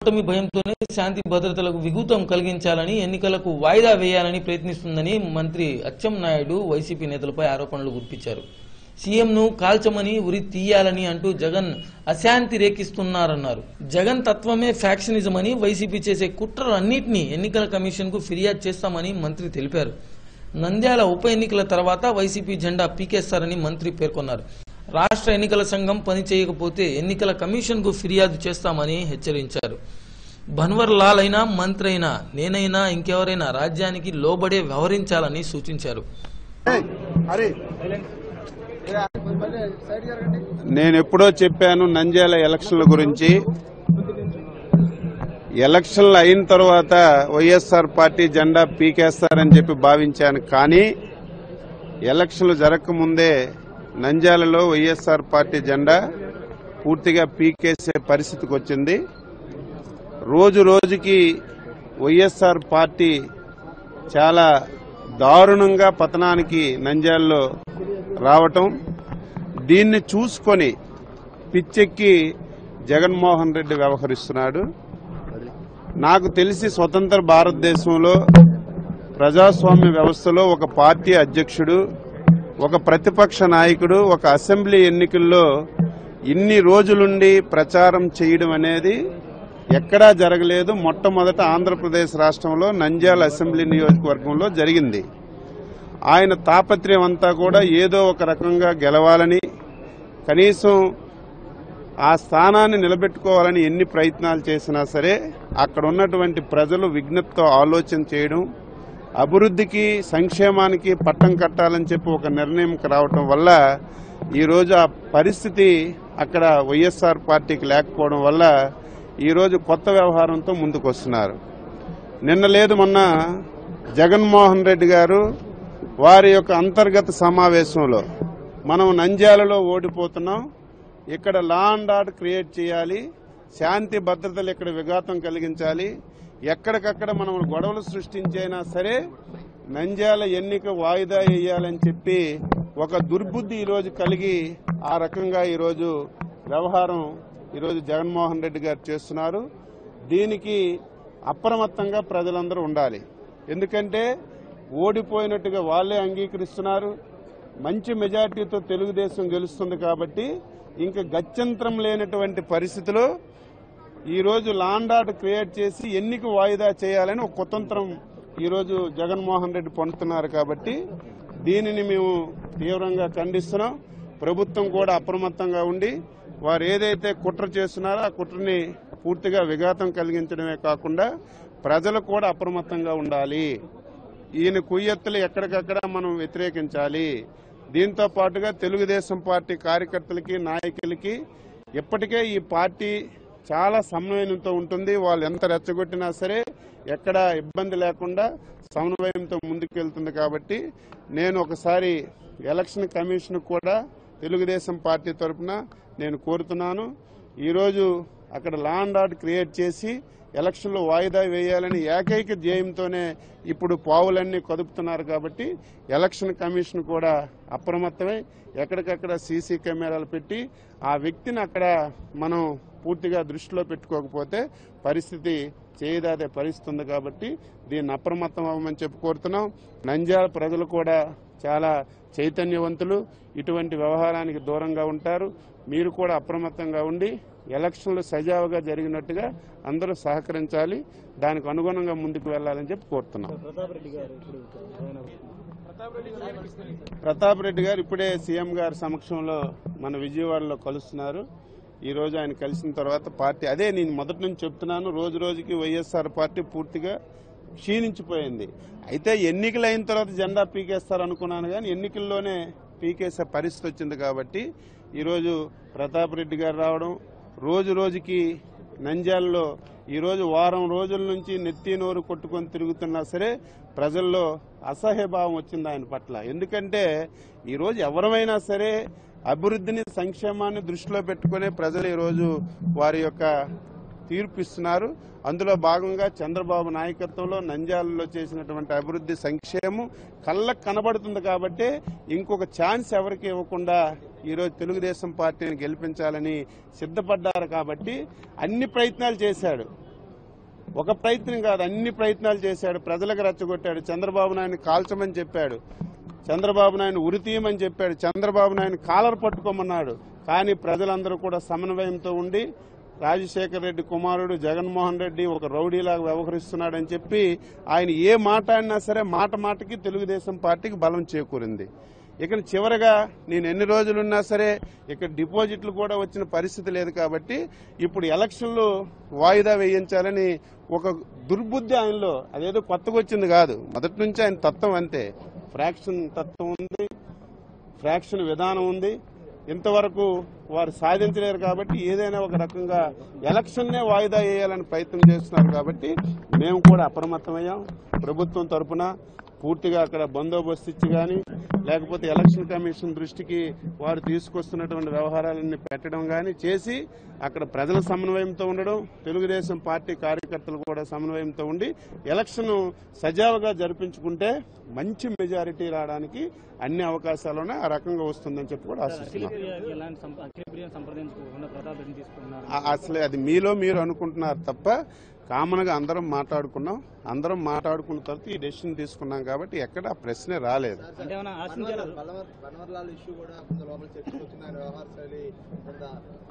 ఓటమి భయంతోనే శాంతి భద్రతలకు విఘాతం కలిగించాలని ఎన్నికలకు వాయిదా వేయాలని ప్రయత్నిస్తుందని మంత్రి అచ్చెం నాయుడు వైసీపీ నేతలపై ఆరోపణలు గుర్తించారు సీఎంను కాల్చమని ఉరి తీయాలని అంటూ జగన్ అశాంతి రేకిస్తున్నారన్నారు జగన్ తత్వమే ఫ్యాక్షనిజం అని వైసీపీ చేసే కుట్రలన్నింటినీ ఎన్నికల కమిషన్ కు ఫిర్యాదు చేస్తామని మంత్రి తెలిపారు నంద్యాల ఉప ఎన్నికల తర్వాత వైసీపీ జెండా పీకేస్తారని మంత్రి పేర్కొన్నారు రాష్ట్ర ఎన్నికల సంఘం పని చేయకపోతే ఎన్నికల కమిషన్ కు ఫిర్యాదు చేస్తామని హెచ్చరించారు భన్వర్ లాల్ అయినా మంత్రి అయినా నేనైనా ఇంకెవరైనా రాజ్యానికి లోబడే వ్యవహరించాలని సూచించారు నేను ఎప్పుడో చెప్పాను నంద్యాల ఎలక్షన్ల గురించి ఎలక్షన్లు అయిన తర్వాత వైఎస్ఆర్ పార్టీ జెండా పీకేస్తారని చెప్పి భావించాను కానీ ఎలక్షన్లు జరగకముందే నంద్యాలలో వైఎస్ఆర్ పార్టీ జెండా పూర్తిగా పీకేసే పరిస్థితికి వచ్చింది రోజు రోజుకి వైఎస్ఆర్ పార్టీ చాలా దారుణంగా పతనానికి నంద్యాలలో రావటం దీన్ని చూసుకొని పిచ్చెక్కి జగన్మోహన్ రెడ్డి వ్యవహరిస్తున్నాడు నాకు తెలిసి స్వతంత్ర భారతదేశంలో ప్రజాస్వామ్య వ్యవస్థలో ఒక పార్టీ అధ్యక్షుడు ఒక ప్రతిపక్ష నాయకుడు ఒక అసెంబ్లీ ఎన్నికల్లో ఇన్ని రోజులుండి ప్రచారం చేయడం అనేది ఎక్కడా జరగలేదు మొట్టమొదట ఆంధ్రప్రదేశ్ రాష్ట్రంలో నంద్యాల అసెంబ్లీ నియోజకవర్గంలో జరిగింది ఆయన తాపత్రయం అంతా కూడా ఏదో ఒక రకంగా గెలవాలని కనీసం ఆ స్థానాన్ని నిలబెట్టుకోవాలని ఎన్ని ప్రయత్నాలు చేసినా సరే అక్కడ ఉన్నటువంటి ప్రజలు విజ్ఞప్తితో ఆలోచన చేయడం అభివృద్ధికి సంక్షేమానికి పట్టం కట్టాలని చెప్పి ఒక నిర్ణయంకి రావటం వల్ల ఈరోజు ఆ పరిస్థితి అక్కడ వైఎస్ఆర్ పార్టీకి లేకపోవడం వల్ల ఈరోజు కొత్త వ్యవహారంతో ముందుకు వస్తున్నారు నిన్న లేదు మొన్న జగన్మోహన్ రెడ్డి గారు వారి యొక్క అంతర్గత సమావేశంలో మనం నంద్యాలలో ఓడిపోతున్నాం ఇక్కడ లా అండ్ ఆర్డర్ క్రియేట్ చేయాలి శాంతి భద్రతలు ఇక్కడ విఘాతం కలిగించాలి ఎక్కడికక్కడ మనం గొడవలు సృష్టించైనా సరే నంద్యాల ఎన్నిక వాయిదా వేయాలని చెప్పి ఒక దుర్బుద్ధి ఈరోజు కలిగి ఆ రకంగా ఈరోజు వ్యవహారం ఈరోజు జగన్మోహన్ రెడ్డి గారు చేస్తున్నారు దీనికి అప్రమత్తంగా ప్రజలందరూ ఉండాలి ఎందుకంటే ఓడిపోయినట్టుగా వాళ్ళే అంగీకరిస్తున్నారు మంచి మెజార్టీతో తెలుగుదేశం గెలుస్తుంది కాబట్టి ఇంకా గత్యంతరం లేనటువంటి పరిస్థితిలో ఈ రోజు లాండ్ ఆర్డర్ క్రియేట్ చేసి ఎన్నిక వాయిదా చేయాలని ఒక కుతంత్రం ఈ రోజు జగన్మోహన్ రెడ్డి పొందుతున్నారు కాబట్టి దీనిని మేము తీవ్రంగా ఖండిస్తున్నాం ప్రభుత్వం కూడా అప్రమత్తంగా ఉండి వారు ఏదైతే కుట్ర చేస్తున్నారో ఆ కుట్రని పూర్తిగా విఘాతం కలిగించడమే కాకుండా ప్రజలు కూడా అప్రమత్తంగా ఉండాలి ఈయన కుయ్యత్తులు ఎక్కడికక్కడ మనం వ్యతిరేకించాలి దీంతో పాటుగా తెలుగుదేశం పార్టీ కార్యకర్తలకి నాయకులకి ఇప్పటికే ఈ పార్టీ చాలా సమన్వయంతో ఉంటుంది వాళ్ళు ఎంత రెచ్చగొట్టినా సరే ఎక్కడ ఇబ్బంది లేకుండా సమన్వయంతో ముందుకెళ్తుంది కాబట్టి నేను ఒకసారి ఎలక్షన్ కమిషన్ కూడా తెలుగుదేశం పార్టీ తరఫున నేను కోరుతున్నాను ఈరోజు అక్కడ లా అండ్ ఆర్డర్ క్రియేట్ చేసి ఎలక్షన్లో వాయిదా వేయాలని ఏకైక ధ్యేయంతోనే ఇప్పుడు పావులన్నీ కదుపుతున్నారు కాబట్టి ఎలక్షన్ కమిషన్ కూడా అప్రమత్తమై ఎక్కడికక్కడ సీసీ కెమెరాలు పెట్టి ఆ వ్యక్తిని అక్కడ మనం పూర్తిగా దృష్టిలో పెట్టుకోకపోతే పరిస్థితి చేయదాదే పరిస్థితి ఉంది కాబట్టి దీన్ని అప్రమత్తం అవ్వమని చెప్పి కోరుతున్నాం నంద్యాల ప్రజలు కూడా చాలా చైతన్యవంతులు ఇటువంటి వ్యవహారానికి దూరంగా ఉంటారు మీరు కూడా అప్రమత్తంగా ఉండి ఎలక్షన్లు సజావుగా జరిగినట్టుగా అందరూ సహకరించాలి దానికి అనుగుణంగా ముందుకు వెళ్లాలని చెప్పి కోరుతున్నాం ప్రతాప్ రెడ్డి గారు ఇప్పుడే సీఎం గారి సమక్షంలో మన విజయవాడలో కలుస్తున్నారు ఈ రోజు ఆయన కలిసిన తర్వాత పార్టీ అదే నేను మొదటి నుంచి చెప్తున్నాను రోజు రోజుకి వైఎస్ఆర్ పార్టీ పూర్తిగా క్షీణించిపోయింది అయితే ఎన్నికలు అయిన తర్వాత జెండా పీకేస్తారు అనుకున్నాను కానీ ఎన్నికల్లోనే పీకేసే పరిస్థితి వచ్చింది కాబట్టి ఈరోజు ప్రతాప్ రెడ్డి గారు రావడం రోజు రోజుకి నంద్యాలలో ఈరోజు వారం రోజుల నుంచి నెత్తి నోరు కొట్టుకొని తిరుగుతున్నా సరే ప్రజల్లో అసహ్యభావం వచ్చింది ఆయన పట్ల ఎందుకంటే ఈరోజు ఎవరమైనా సరే అభివృద్ధిని సంక్షేమాన్ని దృష్టిలో పెట్టుకునే ప్రజలు ఈరోజు వారి యొక్క తీర్పు ఇస్తున్నారు అందులో భాగంగా చంద్రబాబు నాయకత్వంలో నంద్యాలలో చేసినటువంటి అభివృద్ధి సంక్షేమం కళ్ళకు కనబడుతుంది కాబట్టి ఇంకొక ఛాన్స్ ఎవరికి ఇవ్వకుండా ఈరోజు తెలుగుదేశం పార్టీని గెలిపించాలని సిద్ధపడ్డారు కాబట్టి అన్ని ప్రయత్నాలు చేశాడు ఒక ప్రయత్నం కాదు అన్ని ప్రయత్నాలు చేశాడు ప్రజలకు రెచ్చగొట్టాడు చంద్రబాబు నాయుడు కాల్చమని చెప్పాడు చంద్రబాబు నాయుడు ఉరి తీయమని చెప్పాడు చంద్రబాబు నాయుడు కాలర్ పట్టుకోమన్నాడు కానీ ప్రజలందరూ కూడా సమన్వయంతో ఉండి రాజశేఖర రెడ్డి కుమారుడు జగన్మోహన్ రెడ్డి ఒక రౌడీలాగా వ్యవహరిస్తున్నాడని చెప్పి ఆయన ఏ మాట అన్నా సరే మాట మాటకి తెలుగుదేశం పార్టీకి బలం చేకూరింది ఇక చివరగా నేను ఎన్ని రోజులున్నా సరే ఇక్కడ డిపాజిట్లు కూడా వచ్చిన పరిస్థితి లేదు కాబట్టి ఇప్పుడు ఎలక్షన్లు వాయిదా వేయించాలని ఒక దుర్బుద్ధి ఆయనలో అదేదో కొత్తగా వచ్చింది కాదు మొదటి నుంచి ఆయన తత్వం అంతే ఫ్రాక్షన్ తత్వం ఉంది ఫ్రాక్షన్ విధానం ఉంది ఇంతవరకు వారు సాధించలేరు కాబట్టి ఏదైనా ఒక రకంగా ఎలక్షన్నే వాయిదా వేయాలని ప్రయత్నం చేస్తున్నారు కాబట్టి మేము కూడా అప్రమత్తమయ్యాం ప్రభుత్వం తరపున పూర్తిగా అక్కడ బందోబస్తు ఇచ్చి కానీ లేకపోతే ఎలక్షన్ కమిషన్ దృష్టికి వారు తీసుకొస్తున్నటువంటి వ్యవహారాలన్నీ పెట్టడం కానీ చేసి అక్కడ ప్రజల సమన్వయంతో ఉండడం తెలుగుదేశం పార్టీ కార్యకర్తలు కూడా సమన్వయంతో ఉండి ఎలక్షన్ సజావుగా జరిపించుకుంటే మంచి మెజారిటీ రావడానికి అన్ని అవకాశాలు ఉన్నాయి ఆ రకంగా వస్తుందని చెప్పి కూడా ఆశిస్తున్నాం అఖిలప్రియకి ఎలాంటి సంప- అఖిలప్రియని సంప్రదించుకోకుండా ప్రతాప్ రెడ్డిని తీసుకున్నారు ఆ- అసలే అది మీలో మీరు అనుకుంటున్నారు తప్ప కామన్ గా అందరం మాట్లాడుకున్నాం అందరం మాట్లాడుకున్న తర్వాత ఈ డెసిషన్ తీసుకున్నాం కాబట్టి ఎక్కడ ఆ ప్రశ్నే రాలేదు అంటే ఏమైనా ఆశించారు బనవర్లాల్ ఇష్యూ కూడా కొంత లోపల చర్చకు వచ్చింది ఆయన వ్యవహార శైలి కొంత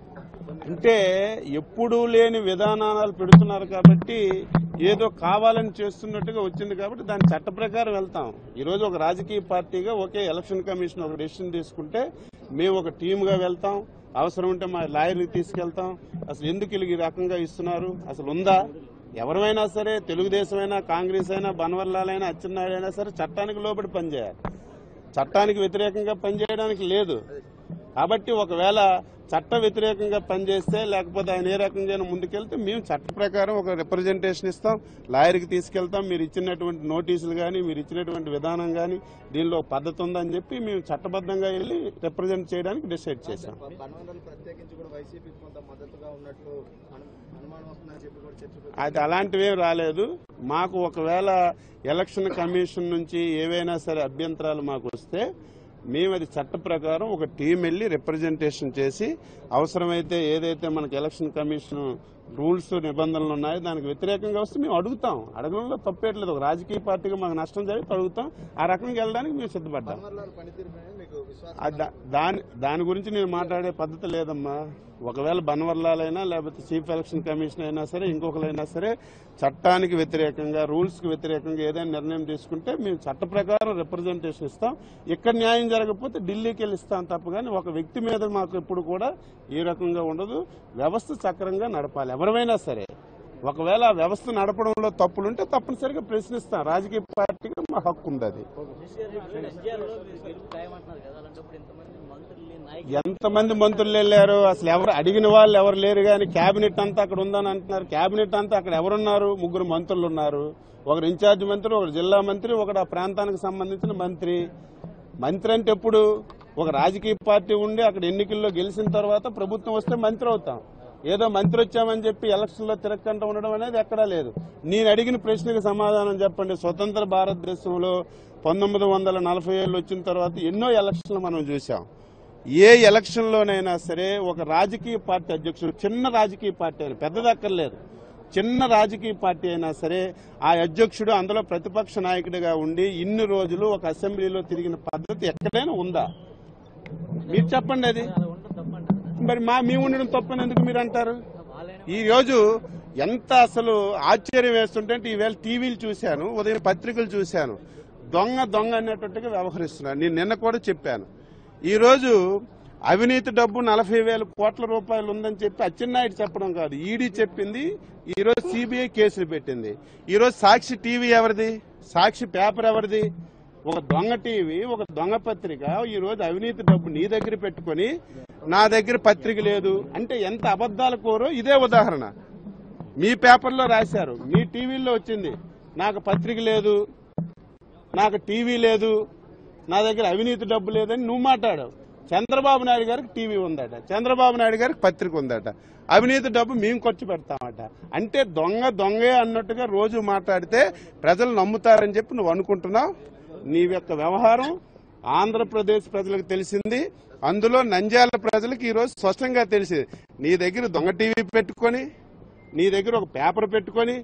అంటే ఎప్పుడూ లేని విధానాలు పెడుతున్నారు కాబట్టి ఏదో కావాలని చేస్తున్నట్టుగా వచ్చింది కాబట్టి దాని చట్ట ప్రకారం వెళ్తాం ఈ రోజు ఒక రాజకీయ పార్టీగా ఒకే ఎలక్షన్ కమిషన్ ఒక డెసిషన్ తీసుకుంటే మేము ఒక టీమ్ గా వెళ్తాం అవసరం ఉంటే మా లాయర్కి తీసుకెళ్తాం అసలు ఎందుకు వీళ్ళకి ఈ రకంగా ఇస్తున్నారు అసలు ఉందా ఎవరైనా సరే తెలుగుదేశం అయినా కాంగ్రెస్ అయినా బన్వర్లాల్ అయినా అచ్చెన్నాయుడు అయినా సరే చట్టానికి లోబడి పనిచేయాలి చట్టానికి వ్యతిరేకంగా పనిచేయడానికి లేదు కాబట్టి ఒకవేళ చట్ట వ్యతిరేకంగా పనిచేస్తే లేకపోతే ఆయన ఏ రకంగా ముందుకెళ్తే మేము చట్ట ప్రకారం ఒక రిప్రజెంటేషన్ ఇస్తాం లాయర్కి తీసుకెళ్తాం మీరు ఇచ్చినటువంటి నోటీసులు కానీ మీరు ఇచ్చినటువంటి విధానం కానీ దీనిలో ఒక పద్ధతి ఉందని చెప్పి మేము చట్టబద్ధంగా వెళ్ళి రిప్రజెంట్ చేయడానికి డిసైడ్ చేశాం బనవర్లాల్ ప్రత్యేకించి కూడా వైసీపీకి కొంత మద్దతుగా ఉన్నట్టు అను- అనుమానం వస్తుందని చెప్పి కూడా చర్చకు అది అలాంటివేం రాలేదు మాకు ఒకవేళ ఎలక్షన్ కమిషన్ నుంచి ఏవైనా సరే అభ్యంతరాలు మాకు వస్తే మేము అది చట్ట ప్రకారం ఒక టీం వెళ్ళి రిప్రజెంటేషన్ చేసి అవసరమైతే ఏదైతే మనకి ఎలక్షన్ కమిషన్ రూల్స్ నిబంధనలు ఉన్నాయో దానికి వ్యతిరేకంగా వస్తే మేము అడుగుతాం అడగడంలో తప్పేట్లేదు ఒక రాజకీయ పార్టీగా మాకు నష్టం జరిగితే అడుగుతాం ఆ రకంగా వెళ్ళడానికి మేము సిద్ధపడ్డాం బనవర్లాల్ పనితీరు మీద మీకు విశ్వాసం ఆ దా- దాని దాని గురించి నేను మాట్లాడే పద్ధతి లేదమ్మా ఒకవేళ బన్వర్లాలైనా లేకపోతే చీఫ్ ఎలక్షన్ కమిషన్ అయినా సరే ఇంకొకరైనా సరే చట్టానికి వ్యతిరేకంగా రూల్స్ కి వ్యతిరేకంగా ఏదైనా నిర్ణయం తీసుకుంటే మేము చట్ట ప్రకారం రిప్రజెంటేషన్ ఇస్తాం ఇక్కడ న్యాయం జరగకపోతే ఢిల్లీకి వెళ్ళి ఇస్తాం తప్ప కానీ ఒక వ్యక్తి మీద మాకు ఎప్పుడు కూడా ఈ రకంగా ఉండదు వ్యవస్థ చక్రంగా నడపాలి ఎవరైనా సరే ఒకవేళ ఆ వ్యవస్థ నడపడంలో తప్పులుంటే తప్పనిసరిగా ప్రశ్నిస్తాం రాజకీయ పార్టీగా మా హక్కు ఉంది అది ఎంతమంది మంత్రులు వెళ్ళారు అసలు ఎవరు అడిగిన వాళ్ళు ఎవరు లేరు కానీ కేబినెట్ అంతా అక్కడ ఉందని అంటున్నారు కేబినెట్ అంతా అక్కడ ఎవరున్నారు ముగ్గురు మంత్రులు ఉన్నారు ఒకరు ఇన్ఛార్జ్ మంత్రి ఒకరు జిల్లా మంత్రి ఒకడు ఆ ప్రాంతానికి సంబంధించిన మంత్రి మంత్రి అంటే ఎప్పుడు ఒక రాజకీయ పార్టీ ఉండి అక్కడ ఎన్నికల్లో గెలిచిన తర్వాత ప్రభుత్వం వస్తే మంత్రి అవుతాం ఏదో మంత్రి వచ్చామని చెప్పి ఎలక్షన్ లో తిరక్కంట ఉండడం అనేది ఎక్కడా లేదు నేను అడిగిన ప్రశ్నకు సమాధానం చెప్పండి స్వతంత్ర భారతదేశంలో పంతొమ్మిది వందల నలభై ఏళ్ళు వచ్చిన తర్వాత ఎన్నో ఎలక్షన్లు మనం చూసాం ఏ ఎలక్షన్ లోనైనా సరే ఒక రాజకీయ పార్టీ అధ్యక్షుడు చిన్న రాజకీయ పార్టీ అయినా పెద్దది అక్కర్లేదు చిన్న రాజకీయ పార్టీ అయినా సరే ఆ అధ్యక్షుడు అందులో ప్రతిపక్ష నాయకుడిగా ఉండి ఇన్ని రోజులు ఒక అసెంబ్లీలో తిరిగిన పద్ధతి ఎక్కడైనా ఉందా మీరు చెప్పండి అది మరి మా మేము ఉండడం తప్పని ఎందుకు మీరు అంటారు ఈ రోజు ఎంత అసలు ఆశ్చర్యం వేస్తుంటే ఈవేళ టీవీలు చూశాను ఉదయం పత్రికలు చూశాను దొంగ దొంగ అనేటట్టుగా వ్యవహరిస్తున్నారు నేను నిన్న కూడా చెప్పాను ఈ రోజు అవినీతి డబ్బు నలభై వేల కోట్ల రూపాయలు ఉందని చెప్పి అచ్చెన్నాయుడు చెప్పడం కాదు ఈడీ చెప్పింది ఈ రోజు సిబిఐ కేసులు పెట్టింది ఈ రోజు సాక్షి టీవీ ఎవరిది సాక్షి పేపర్ ఎవరిది ఒక దొంగ టీవీ ఒక దొంగ పత్రిక ఈ రోజు అవినీతి డబ్బు నీ దగ్గర పెట్టుకొని నా దగ్గర పత్రిక లేదు అంటే ఎంత అబద్దాల కోరో ఇదే ఉదాహరణ మీ పేపర్లో రాశారు మీ టీవీలో వచ్చింది నాకు పత్రిక లేదు నాకు టీవీ లేదు నా దగ్గర అవినీతి డబ్బు లేదని నువ్వు మాట్లాడావు చంద్రబాబు నాయుడు గారికి టీవీ ఉందట చంద్రబాబు నాయుడు గారికి పత్రిక ఉందట అవినీతి డబ్బు మేము ఖర్చు పెడతామట అంటే దొంగ దొంగే అన్నట్టుగా రోజు మాట్లాడితే ప్రజలు నమ్ముతారని చెప్పి నువ్వు అనుకుంటున్నావు నీ యొక్క వ్యవహారం ఆంధ్రప్రదేశ్ ప్రజలకు తెలిసింది అందులో నంద్యాల ప్రజలకు ఈ రోజు స్పష్టంగా తెలిసింది నీ దగ్గర దొంగ టీవీ పెట్టుకొని నీ దగ్గర ఒక పేపర్ పెట్టుకొని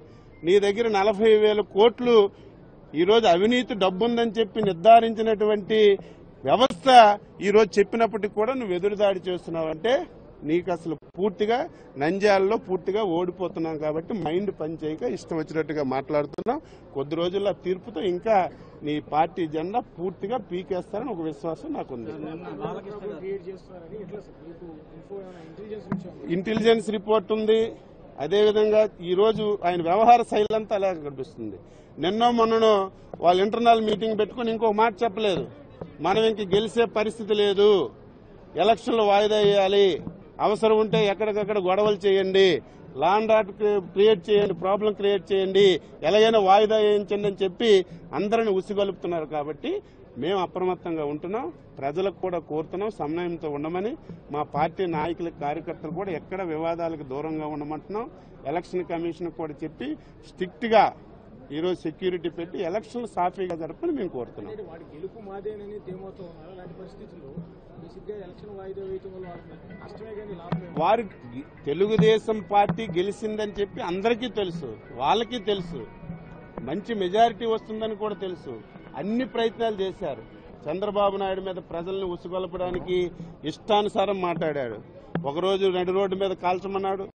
నీ దగ్గర నలభై వేల కోట్లు ఈరోజు అవినీతి డబ్బుందని చెప్పి నిర్ధారించినటువంటి వ్యవస్థ ఈరోజు చెప్పినప్పటికీ కూడా నువ్వు ఎదురుదాడి చేస్తున్నావంటే నీకు అసలు పూర్తిగా నంద్యాలలో పూర్తిగా ఓడిపోతున్నాం కాబట్టి మైండ్ పనిచేయక ఇష్టం వచ్చినట్టుగా మాట్లాడుతున్నాం కొద్ది రోజుల్లో ఆ తీర్పుతో ఇంకా నీ పార్టీ జెండా పూర్తిగా పీకేస్తారని ఒక విశ్వాసం నాకుంది క్రియేట్ చేస్తున్నారని ఎట్లా సార్ మీకు ఇన్ఫో ఏమైనా ఇంటెలిజెన్స్ నుంచి ఉందా? ఇంటెలిజెన్స్ రిపోర్ట్ ఉంది అదేవిధంగా ఈ రోజు ఆయన వ్యవహార శైలి అంతా అలాగే కనిపిస్తుంది నిన్నో మొన్ననో వాళ్ళు ఇంటర్నల్ మీటింగ్ పెట్టుకుని ఇంకొక మాట చెప్పలేదు మనం ఇంక గెలిచే పరిస్థితి లేదు ఎలక్షన్లు వాయిదా వేయాలి అవసరం ఉంటే ఎక్కడికక్కడ గొడవలు చేయండి లాండ్ ఆర్డర్ క్రియేట్ చేయండి ప్రాబ్లం క్రియేట్ చేయండి ఎలాగైనా వాయిదా వేయించండి అని చెప్పి అందరిని ఉసిగొలుపుతున్నారు కాబట్టి మేము అప్రమత్తంగా ఉంటున్నాం ప్రజలకు కూడా కోరుతున్నాం సమన్వయంతో ఉండమని మా పార్టీ నాయకుల కార్యకర్తలు కూడా ఎక్కడ వివాదాలకు దూరంగా ఉండమంటున్నాం ఎలక్షన్ కమిషన్ కూడా చెప్పి స్ట్రిక్ట్ గా ఈరోజు సెక్యూరిటీ పెట్టి ఎలక్షన్లు సాఫీగా జరపని మేము కోరుతున్నాం అంటే వాడి గెలుపు మాదేనని ధీమాతో ఉన్నారు అలాంటి పరిస్థితుల్లో బేసిక్ గా ఎలక్షన్ వాయిదా వేయటం వల్ల వాళ్ళకి నష్టమే కానీ లాభం ఏమి? వారు తెలుగుదేశం పార్టీ గెలిచిందని చెప్పి అందరికీ తెలుసు వాళ్ళకి తెలుసు మంచి మెజారిటీ వస్తుందని కూడా తెలుసు అన్ని ప్రయత్నాలు చేశారు చంద్రబాబు నాయుడు మీద ప్రజల్ని ఉసుగొలపడానికి ఇష్టానుసారం మాట్లాడాడు ఒకరోజు నడి రోడ్డు మీద కాల్చమన్నాడు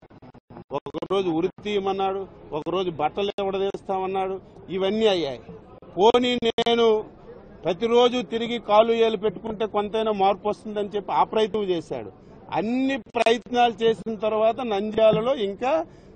ఒకరోజు ఉరి తీయమన్నాడు ఒకరోజు బట్టలు ఎవడదీస్తామన్నాడు ఇవన్నీ అయ్యాయి పోనీ నేను ప్రతిరోజు తిరిగి కాలు ఏలు పెట్టుకుంటే కొంతైనా మార్పు వస్తుందని చెప్పి ఆ ప్రయత్నం చేశాడు అన్ని ప్రయత్నాలు చేసిన తర్వాత నంద్యాలలో ఇంకా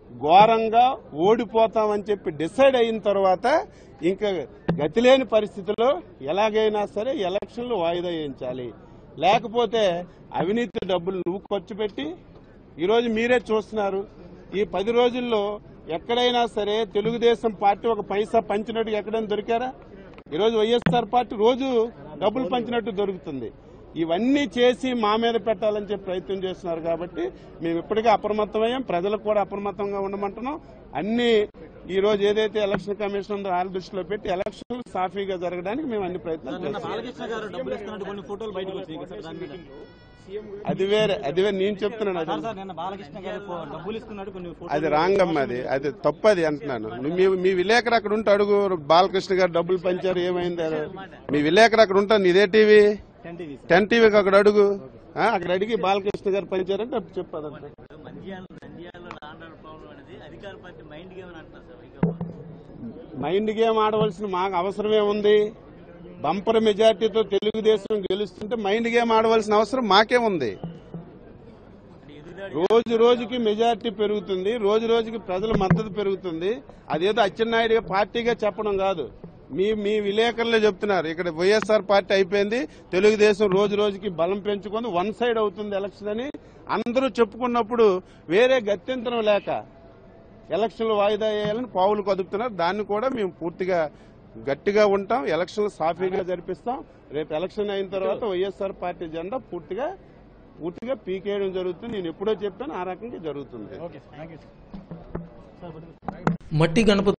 ఘోరంగా ఓడిపోతామని చెప్పి డిసైడ్ అయిన తర్వాత ఇంకా గతిలేని పరిస్థితిలో ఎలాగైనా సరే ఎలక్షన్లు వాయిదా వేయించాలి లేకపోతే అవినీతి డబ్బులు నువ్వు ఖర్చు పెట్టి ఈరోజు మీరే చూస్తున్నారు ఈ పది రోజుల్లో ఎక్కడైనా సరే తెలుగుదేశం పార్టీ ఒక పైసా పంచినట్టు ఎక్కడైనా దొరికారా ఈరోజు వైఎస్ఆర్ పార్టీ రోజు డబ్బులు పంచినట్టు దొరుకుతుంది ఇవన్నీ చేసి మా మీద పెట్టాలని చెప్పి ప్రయత్నం చేస్తున్నారు కాబట్టి మేము ఇప్పటికే అప్రమత్తమయ్యాం ప్రజలకు కూడా అప్రమత్తంగా ఉండమంటున్నాం అన్ని ఈ రోజు ఏదైతే ఎలక్షన్ కమిషన్ ఉందో ఆల్ దృష్టిలో పెట్టి ఎలక్షన్లు సాఫీగా జరగడానికి మేము అన్ని ప్రయత్నాలు చేస్తాం బాలకృష్ణ గారు డబ్బులు ఇస్తున్నట్టు కొన్ని ఫోటోలు బయటకు వచ్చాయి కదా సార్ దాని మీద సీఎం గారు అది వేరే అది వేరే నేను చెప్తున్నాను అది సార్ సార్ నిన్న బాలకృష్ణ గారు ఫో- డబ్బులు ఇస్తున్నట్టు కొన్ని ఫోటోలు అది రాంగమ్మ అది అది తప్పు అది అంటున్నాను నువ్వు మీ మీ విలేకరు అక్కడ ఉంటే అడుగు బాలకృష్ణ గారు డబ్బులు పంచారు ఏమైంది అని. మీ విలేకరు అక్కడ ఉంటాను ఇదే టీవీ టెన్ టీవీ టెన్ టీవీకి అక్కడ అడుగు ఆ, అక్కడ అడిగి బాలకృష్ణ గారు పంచారంటే అప్పుడు చెప్పదంట నంద్యాల నంద్యాలలో లాండర్ ప్రాబ్లం అనేది అధికార పార్టీ మైండ్ గేమ్ అని అంటున్నారు సార్ ఇక మైండ్ గేమ్ ఆడవలసిన మాకు అవసరమే ఉంది బంపర్ మెజార్టీతో తెలుగుదేశం గెలుస్తుంటే మైండ్ గేమ్ ఆడవలసిన అవసరం మాకే ఉంది అంటే ఎదురుదాడి రోజు రోజుకి మెజారిటీ పెరుగుతుంది రోజు రోజుకి ప్రజల మద్దతు పెరుగుతుంది అదేదో అచ్చెన్నాయుడు పార్టీగా చెప్పడం కాదు మీ మీ విలేకరులే చెప్తున్నారు ఇక్కడ వైఎస్ఆర్ పార్టీ అయిపోయింది తెలుగుదేశం రోజు రోజుకి బలం పెంచుకుంది వన్ సైడ్ అవుతుంది ఎలక్షన్ అని అందరూ చెప్పుకున్నప్పుడు వేరే గత్యంతరం లేక ఎలక్షన్లు వాయిదా వేయాలని పావులు కదుపుతున్నారు దాన్ని కూడా మేము పూర్తిగా గట్టిగా ఉంటాం ఎలక్షన్లు సాఫీగా జరిపిస్తాం రేపు ఎలక్షన్ అయిన తర్వాత వైఎస్ఆర్ పార్టీ జెండా పూర్తిగా పూర్తిగా పీకేయడం జరుగుతుంది నేను ఎప్పుడో చెప్పాను ఆ రకంగా జరుగుతుంది okay sir thank you sir మట్టి గణపతి